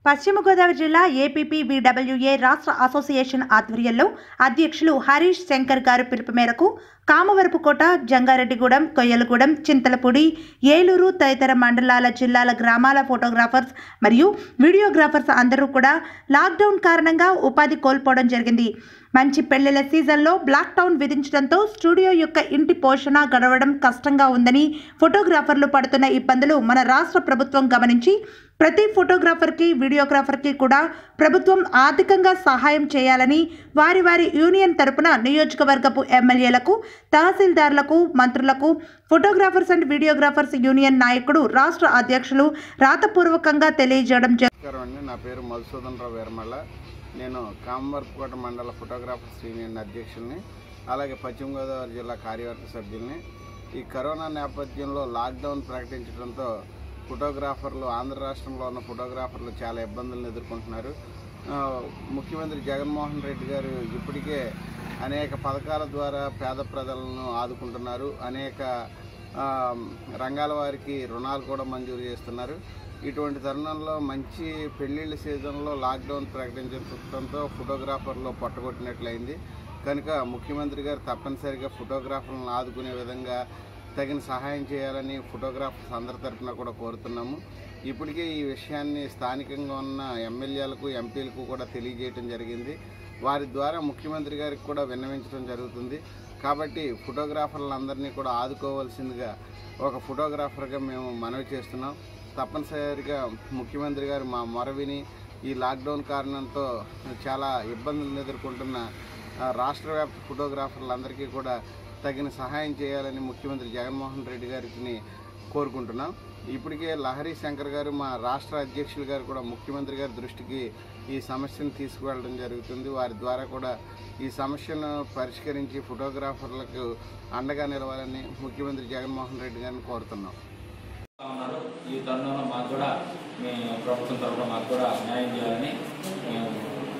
పశ్చిమ గోదావరి జిల్లా ఏపీపీ విడబ్ల్యూఏ రాష్ట్ర అసోసియేషన్ ఆధ్వర్యంలో అధ్యక్షులు హరీష్ శంకర్ గారు పిలుపు మేరకు కామవరపుకోట జంగారెడ్డిగూడెం కొయ్యలగూడెం చింతలపూడి ఏలూరు తదితర మండలాల జిల్లాల గ్రామాల ఫోటోగ్రాఫర్స్ మరియు వీడియోగ్రాఫర్స్ అందరూ కూడా లాక్డౌన్ కారణంగా ఉపాధి కోల్పోవడం జరిగింది మంచి పెళ్లిళ్ల సీజన్లో బ్లాక్ టౌన్ విధించడంతో స్టూడియో యొక్క ఇంటి పోషణ గడవడం కష్టంగా ఉందని ఫోటోగ్రాఫర్లు పడుతున్న ఇబ్బందులు మన రాష్ట్ర ప్రభుత్వం గమనించి ప్రతి ఫోటోగ్రాఫర్కి వీడియోగ్రాఫర్కి కూడా ప్రభుత్వం ఆర్థికంగా సహాయం చేయాలని వారి వారి యూనియన్ తరపున నియోజకవర్గపు ఎమ్మెల్యేలకు తహసీల్దార్లకు మంత్రులకు ఫోటోగ్రాఫర్స్ అండ్ వీడియోగ్రాఫర్స్ యూనియన్ నాయకుడు రాష్ట్ర అధ్యక్షులు రాతపూర్వకంగా తెలియజేయడం జరిగింది నమస్కారం అండి నా పేరు మధుసూదన్ రావు వీరమల్ల నేను కామవర్కోట మండల ఫోటోగ్రాఫర్స్ యూనియన్ అధ్యక్షుల్ని అలాగే పశ్చిమ గోదావరి జిల్లా కార్యవర్గ సభ్యుల్ని ఈ కరోనా నేపథ్యంలో లాక్డౌన్ ప్రకటించడంతో ఫోటోగ్రాఫర్లు ఆంధ్ర రాష్ట్రంలో ఉన్న ఫోటోగ్రాఫర్లు చాలా ఇబ్బందులను ఎదుర్కొంటున్నారు ఆ, ముఖ్యమంత్రి జగన్మోహన్ రెడ్డి గారు ఇప్పటికే అనేక పథకాల ద్వారా పేద ప్రజలను ఆదుకుంటున్నారు అనేక ఆ, రంగాల వారికి రుణాలు కూడా మంజూరు చేస్తున్నారు ఇటువంటి తరుణంలో మంచి పెళ్ళిళ్ళ సీజన్లో లాక్డౌన్ ప్రకటించడంతో ఫోటోగ్రాఫర్లు పట్టగొట్టినట్లయింది కనుక ముఖ్యమంత్రి గారు తప్పనిసరిగా ఫోటోగ్రాఫర్లను ఆదుకునే విధంగా తగిన సహాయం చేయాలని ఫోటోగ్రాఫర్స్ అందరి తరఫున కూడా కోరుతున్నాము ఇప్పటికే ఈ విషయాన్ని స్థానికంగా ఉన్న ఎమ్మెల్యేలకు ఎంపీలకు కూడా తెలియజేయడం జరిగింది వారి ద్వారా ముఖ్యమంత్రి గారికి కూడా విన్నవించడం జరుగుతుంది కాబట్టి ఫోటోగ్రాఫర్లందరినీ కూడా ఆదుకోవాల్సిందిగా ఒక ఫోటోగ్రాఫర్గా మేము మనవి చేస్తున్నాం తప్పనిసరిగా ముఖ్యమంత్రి గారు మా మొర విని ఈ లాక్డౌన్ కారణంతో చాలా ఇబ్బందులను ఎదుర్కొంటున్న ఆ, రాష్ట్ర వ్యాప్త ఫోటోగ్రాఫర్లందరికీ కూడా తగిన సహాయం చేయాలని ముఖ్యమంత్రి జగన్మోహన్ రెడ్డి గారిని కోరుకుంటున్నాం ఇప్పటికే లహరి శంకర్ గారు మా రాష్ట్ర అధ్యక్షులు గారు కూడా ముఖ్యమంత్రి గారి దృష్టికి ఈ సమస్యను తీసుకువెళ్ళడం జరుగుతుంది వారి ద్వారా కూడా ఈ సమస్యను పరిష్కరించి ఫోటోగ్రాఫర్లకు అండగా నిలవాలని ముఖ్యమంత్రి జగన్మోహన్ రెడ్డి గారిని కోరుతున్నాం ఉన్నారు ఈ తరుణంలో మాకు కూడా మీ ప్రభుత్వం తరఫున మాకు కూడా న్యాయం చేయాలని మేము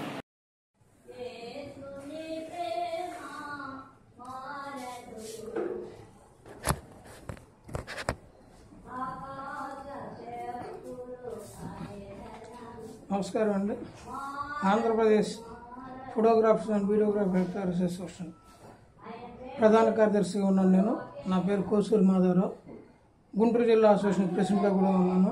నమస్కారం అండి Andhra Pradesh photographers and videographer association ప్రధాన కార్యదర్శిగా ఉన్నాను నేను నా పేరు కోసూరి మాధవరావు గుంటూరు జిల్లా అసోసియేషన్ ప్రెసిడెంట్గా కూడా ఉన్నాను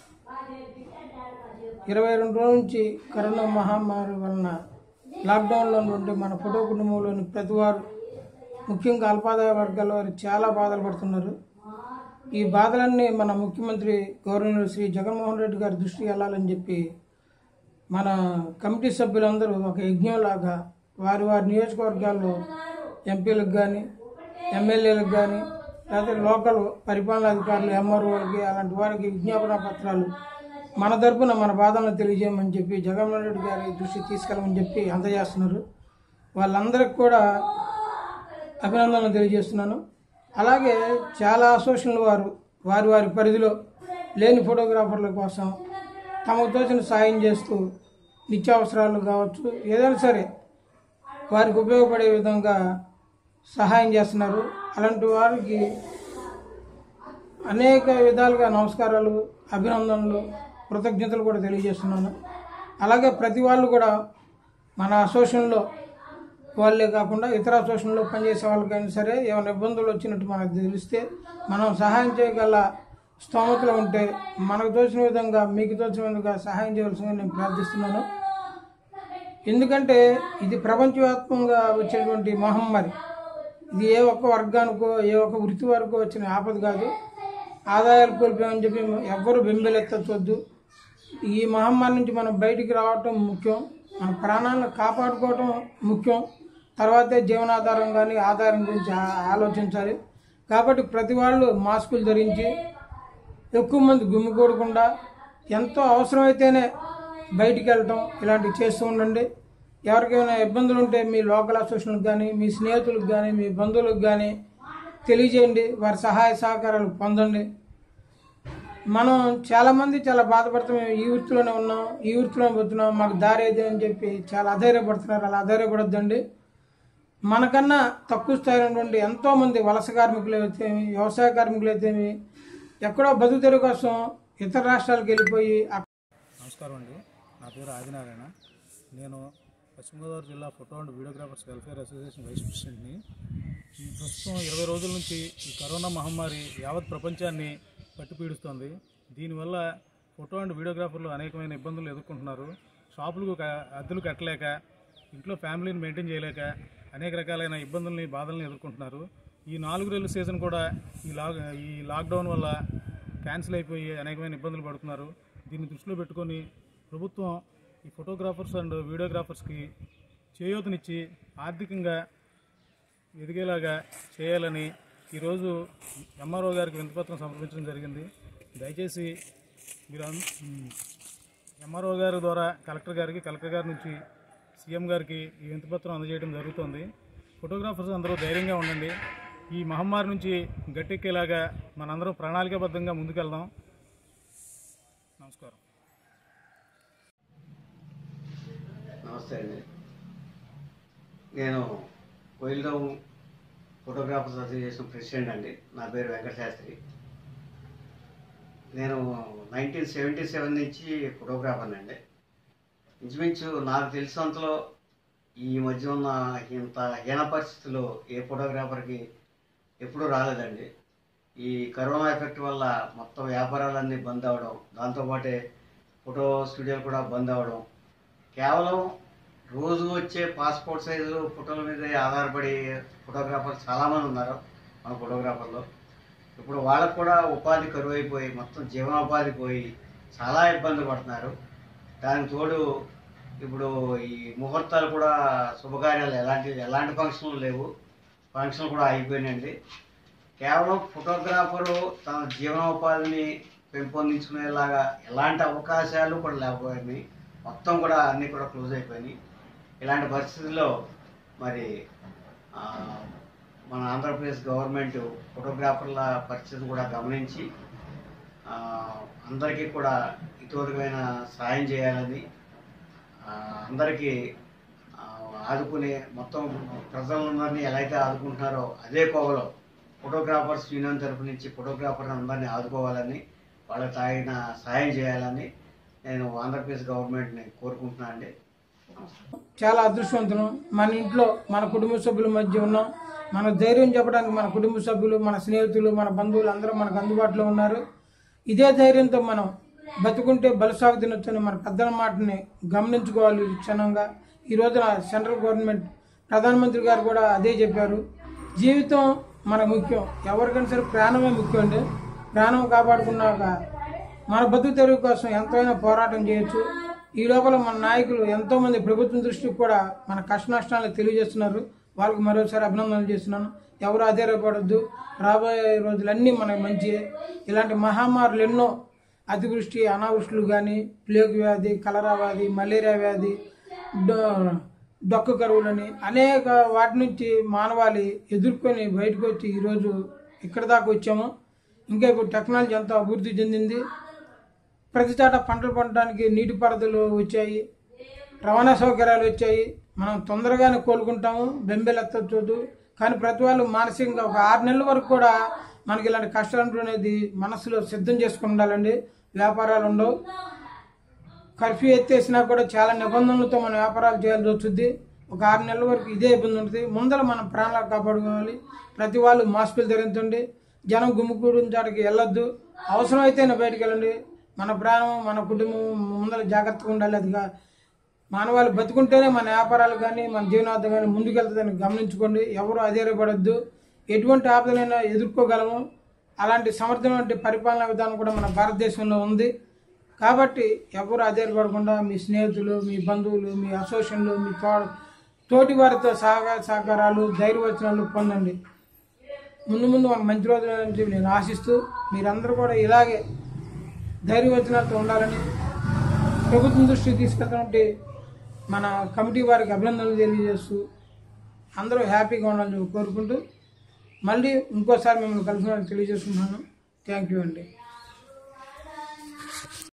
ఇరవై రెండు రోజుల నుంచి కరోనా మహమ్మారి వలన లాక్డౌన్లో ఉంటే మన ఫోటో కుటుంబంలోని ప్రతి వారు ముఖ్యంగా అల్పాదాయ వర్గాల వారు చాలా బాధలు పడుతున్నారు ఈ బాధలన్నీ మన ముఖ్యమంత్రి గవర్నర్ శ్రీ జగన్మోహన్ రెడ్డి గారి దృష్టికి వెళ్ళాలని చెప్పి మన కమిటీ సభ్యులందరూ ఒక యజ్ఞంలాగా వారి వారి నియోజకవర్గాల్లో ఎంపీలకు కానీ ఎమ్మెల్యేలకు కానీ లేకపోతే లోకల్ పరిపాలనా అధికారులు ఎంఆర్ఓలకి అలాంటి వారికి విజ్ఞాపన పత్రాలు మన తరపున మన బాధలను తెలియజేయమని చెప్పి జగన్మోహన్ రెడ్డి గారి దృష్టికి తీసుకెళ్ళమని చెప్పి అందజేస్తున్నారు వాళ్ళందరికి కూడా అభినందనలు తెలియజేస్తున్నాను అలాగే చాలా అసోసియేషన్ల వారు వారి వారి పరిధిలో లేని ఫోటోగ్రాఫర్ల కోసం తమకు తోచిన సాయం చేస్తూ నిత్యావసరాలు కావచ్చు ఏదైనా సరే వారికి ఉపయోగపడే విధంగా సహాయం చేస్తున్నారు అలాంటి వారికి అనేక విధాలుగా నమస్కారాలు అభినందనలు కృతజ్ఞతలు కూడా తెలియజేస్తున్నాను అలాగే ప్రతి వాళ్ళు కూడా మన అసోసియేషన్లో వాళ్ళే కాకుండా ఇతర అసోసియేషన్లో పనిచేసే వాళ్ళకైనా సరే ఏమైనా ఇబ్బందులు వచ్చినట్టు మనకు తెలిస్తే మనం సహాయం చేయగల స్తోమతలు ఉంటే మనకు తోచిన విధంగా మీకు తోచిన విధంగా సహాయం చేయవలసిందిగా నేను ప్రార్థిస్తున్నాను ఎందుకంటే ఇది ప్రపంచవ్యాప్తంగా వచ్చేటువంటి మహమ్మారి ఇది ఏ ఒక్క వర్గానికో ఏ ఒక్క వృత్తి వారికో వచ్చిన ఆపద కాదు ఆదాయాలు కోల్పోయామని చెప్పి ఎవ్వరూ బెంబెలెత్తవద్దు ఈ మహమ్మారి నుంచి మనం బయటికి రావటం ముఖ్యం మన ప్రాణాలను కాపాడుకోవటం ముఖ్యం తర్వాతే జీవనాధారం కానీ ఆధారం గురించి ఆ- ఆలోచించాలి కాబట్టి ప్రతి వాళ్ళు మాస్కులు ధరించి ఎక్కువ మంది గుమ్మికూడకుండా ఎంతో అవసరమైతేనే బయటికి వెళ్ళటం ఇలాంటివి చేస్తూ ఉండండి ఎవరికైనా ఇబ్బందులు ఉంటే మీ లోకల్ అసోసియేషన్కి కానీ మీ స్నేహితులకు కానీ మీ బంధువులకు కానీ తెలియజేయండి వారి సహాయ సహకారాలు పొందండి మనం చాలామంది చాలా బాధపడుతున్నాం మేము ఈ వృత్తిలోనే ఉన్నాం ఈ వృత్తిలోనే పోతున్నాం మాకు దారి ఏది అని చెప్పి చాలా అధైర్యపడుతున్నారు అలా అధైర్యపడొద్దండి మనకన్నా తక్కువ స్థాయిలో ఉన్నటువంటి ఎంతోమంది వలస కార్మికులు అయితేమి వ్యవసాయ కార్మికులు అయితేమి ఎక్కడో బతుకు తెరువు కోసం ఇతర రాష్ట్రాలకు వెళ్ళిపోయి అక్కడ నమస్కారం అండి నా పేరు ఆదినారాయణ నేను పశ్చిమ గోదావరి జిల్లా photo and videographers welfare association vice ప్రెసిడెంట్ని ఈ ప్రస్తుతం ఇరవై రోజుల నుంచి ఈ కరోనా మహమ్మారి యావత్ ప్రపంచాన్ని పట్టి పీడిస్తోంది దీనివల్ల ఫోటో అండ్ వీడియోగ్రాఫర్లు అనేకమైన ఇబ్బందులు ఎదుర్కొంటున్నారు షాపులకు క- అద్దెలు కట్టలేక ఇంట్లో ఫ్యామిలీని మెయింటైన్ చేయలేక అనేక రకాలైన ఇబ్బందుల్ని బాధల్ని ఎదుర్కొంటున్నారు ఈ నాలుగు నెలల సీజన్ కూడా ఈ లాక్ ఈ లాక్డౌన్ వల్ల క్యాన్సిల్ అయిపోయి అనేకమైన ఇబ్బందులు పడుతున్నారు దీన్ని దృష్టిలో పెట్టుకొని ప్రభుత్వం ఈ ఫోటోగ్రాఫర్స్ అండ్ వీడియోగ్రాఫర్స్కి చేయూతనిచ్చి ఆర్థికంగా ఎదిగేలాగా చేయాలని ఈరోజు ఎంఆర్ఓ గారికి వినతిపత్రం సమర్పించడం జరిగింది దయచేసి మీరు ఎంఆర్ఓ గారి ద్వారా కలెక్టర్ గారికి కలెక్టర్ గారి నుంచి సీఎం గారికి ఈ వినతిపత్రం అందజేయడం జరుగుతుంది ఫోటోగ్రాఫర్స్ అందరూ ధైర్యంగా ఉండండి ఈ మహమ్మారి నుంచి గట్టెక్కేలాగా మనందరం ప్రణాళికాబద్ధంగా ముందుకెళ్దాం నమస్కారం నమస్తే అండి నేను కోయిల్గాం ఫోటోగ్రాఫర్స్ అసోసియేషన్ ప్రెసిడెంట్ అండి నా పేరు వెంకట శాస్త్రి నేను నైన్టీన్ సెవెంటీ సెవెన్ నుంచి ఫోటోగ్రాఫర్ అండి ఇంచుమించు నాకు తెలిసినంతలో ఈ మధ్య ఉన్న ఇంత హీన పరిస్థితుల్లో ఏ ఫోటోగ్రాఫర్కి ఎప్పుడూ రాలేదండి ఈ కరోనా ఎఫెక్ట్ వల్ల మొత్తం వ్యాపారాలన్నీ బంద్ అవ్వడం దాంతోపాటే ఫోటో స్టూడియోలు కూడా బంద్ అవ్వడం కేవలం రోజు వచ్చే పాస్పోర్ట్ సైజు ఫోటోల మీద ఆధారపడి ఫోటోగ్రాఫర్ చాలామంది ఉన్నారు మన ఫోటోగ్రాఫర్లు ఇప్పుడు వాళ్ళకు కూడా ఉపాధి కరువు అయిపోయి మొత్తం జీవనోపాధి పోయి చాలా ఇబ్బంది పడుతున్నారు దానికి తోడు ఇప్పుడు ఈ ముహూర్తాలు కూడా శుభకార్యాలు ఎలాంటి ఎలాంటి ఫంక్షన్లు లేవు ఫంక్షన్లు కూడా అయిపోయినాయండి కేవలం ఫోటోగ్రాఫరు తన జీవనోపాధిని పెంపొందించుకునేలాగా ఎలాంటి అవకాశాలు కూడా లేకపోయినాయి మొత్తం కూడా అన్నీ కూడా క్లోజ్ అయిపోయినాయి ఇలాంటి పరిస్థితుల్లో మరి ఆ, మన ఆంధ్రప్రదేశ్ గవర్నమెంట్ ఫోటోగ్రాఫర్ల పరిస్థితిని కూడా గమనించి ఆ, అందరికీ కూడా ఇతోదికమైన సాయం చేయాలని ఆ, అందరికీ ఆ, ఆదుకునే మొత్తం ప్రజలందరినీ ఎలా అయితే ఆదుకుంటున్నారో అదే కోవలో ఫోటోగ్రాఫర్స్ యూనియన్ తరపు నుంచి ఫోటోగ్రాఫర్ అందరినీ ఆదుకోవాలని వాళ్ళకి తాగిన సాయం చేయాలని నేను ఆంధ్రప్రదేశ్ గవర్నమెంట్ని కోరుకుంటున్నాను అండి చాలా అదృష్టవంతులం మన ఇంట్లో మన కుటుంబ సభ్యుల మధ్య ఉన్నాం మన ధైర్యం చెప్పడానికి మన కుటుంబ సభ్యులు మన స్నేహితులు మన బంధువులు అందరూ మనకు అందుబాటులో ఉన్నారు ఇదే ధైర్యంతో మనం బతుకుంటే బలసాగు తినొచ్చని మన పెద్దల మాటని గమనించుకోవాలి క్షణంగా ఈ రోజున సెంట్రల్ గవర్నమెంట్ ప్రధానమంత్రి గారు కూడా అదే చెప్పారు జీవితం మనకు ముఖ్యం ఎవరికైనా సరే ప్రాణమే ముఖ్యం అండి ప్రాణం కాపాడుకున్నాక మన బతుకు తెరువు కోసం ఎంతైనా పోరాటం చేయొచ్చు ఈ లోపల మన నాయకులు ఎంతో మంది ప్రభుత్వం దృష్టికి కూడా మన కష్ట నష్టాలను తెలియజేస్తున్నారు వాళ్ళకి మరోసారి అభినందనలు చేస్తున్నాను ఎవరు ఆధారపడద్దు రాబోయే రోజులన్నీ మనకి మంచియే ఇలాంటి మహమ్మారులు ఎన్నో అతివృష్టి అనావృష్టులు కానీ ప్లేగు వ్యాధి కలరా వ్యాధి మలేరియా వ్యాధి డొ- డొక్కు కరువులని అనేక వాటి నుంచి మానవాళి ఎదుర్కొని బయటకు వచ్చి ఈరోజు ఇక్కడ దాకా వచ్చాము ఇంకా ఇప్పుడు టెక్నాలజీ ఎంతో అభివృద్ధి చెందింది ప్రతి చోట పంటలు పండడానికి నీటి పారుదలు వచ్చాయి రవాణా సౌకర్యాలు వచ్చాయి మనం తొందరగానే కోలుకుంటాము బెంబెలెత్తచ్చు కానీ ప్రతి వాళ్ళు మానసికంగా ఒక ఆరు నెలల వరకు కూడా మనకి ఇలాంటి కష్టాలు అనేది మనసులో సిద్ధం చేసుకుని ఉండాలండి వ్యాపారాలు ఉండవు కర్ఫ్యూ ఎత్తేసినా కూడా చాలా నిబంధనలతో మనం వ్యాపారాలు చేయాల్సి వస్తుంది ఒక ఆరు నెలల వరకు ఇదే ఇబ్బంది ఉంటుంది ముందర మనం ప్రాణాలు కాపాడుకోవాలి ప్రతి వాళ్ళు మాస్కులు ధరించండి జనం గుమ్ముకూడిన చాటికి వెళ్ళొద్దు అవసరం అయితేనే బయటికి వెళ్ళండి మన ప్రాణం మన కుటుంబం ముందర జాగ్రత్తగా ఉండాలి అదిగా మానవాళి బతుకుంటేనే మన వ్యాపారాలు కానీ మన జీవనార్థం కానీ ముందుకెళ్తుందని గమనించుకోండి ఎవరు అధైర్యపడద్దు ఎటువంటి ఆపదలైనా ఎదుర్కోగలము అలాంటి సమర్థమైన పరిపాలనా విధానం కూడా మన భారతదేశంలో ఉంది కాబట్టి ఎవరు అధైర్యపడకుండా మీ స్నేహితులు మీ బంధువులు మీ అసోసియేషన్లు మీ తో తోటి వారితో సహకార సహకారాలు ధైర్యవచనాలు పొందండి ముందు ముందు మాకు మంచి రోజులు అని చెప్పి నేను ఆశిస్తూ మీరందరూ కూడా ఇలాగే ధైర్యవచనాలతో ఉండాలని ప్రభుత్వం దృష్టికి తీసుకెళ్తున్నట్టు మన కమిటీ వారికి అభినందనలు తెలియజేస్తూ అందరూ హ్యాపీగా ఉండాలని కోరుకుంటూ మళ్ళీ ఇంకోసారి మిమ్మల్ని కలిసినట్టు తెలియజేస్తున్నాను థ్యాంక్ యూ అండి